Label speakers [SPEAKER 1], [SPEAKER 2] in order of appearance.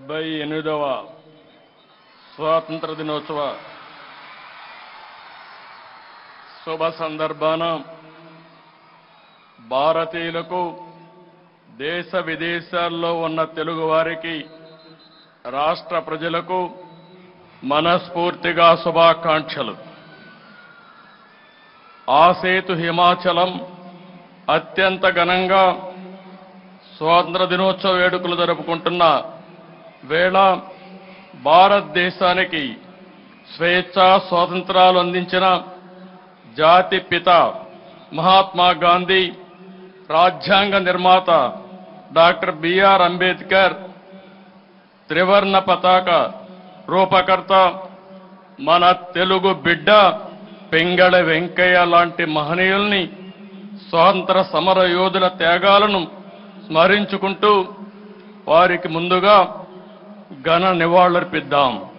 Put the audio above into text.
[SPEAKER 1] డెబ్బై ఎనిమిదవ స్వాతంత్ర దినోత్సవ శుభ సందర్భాన భారతీయులకు దేశ విదేశాల్లో ఉన్న తెలుగు వారికి రాష్ట్ర ప్రజలకు మనస్ఫూర్తిగా శుభాకాంక్షలు ఆసేతు హిమాచలం అత్యంత ఘనంగా స్వాతంత్ర దినోత్సవ వేడుకలు జరుపుకుంటున్న వేళ భారతదేశానికి స్వేచ్ఛ స్వాతంత్రాలు అందించిన జాతి పిత మహాత్మా గాంధీ రాజ్యాంగ నిర్మాత డాక్టర్ బిఆర్ అంబేద్కర్ త్రివర్ణ పతాక రూపకర్త మన తెలుగు బిడ్డ పెంగళ వెంకయ్య లాంటి మహనీయుల్ని స్వాతంత్ర సమర యోధుల త్యాగాలను స్మరించుకుంటూ వారికి ముందుగా ఘన నివాళులర్పిద్దాం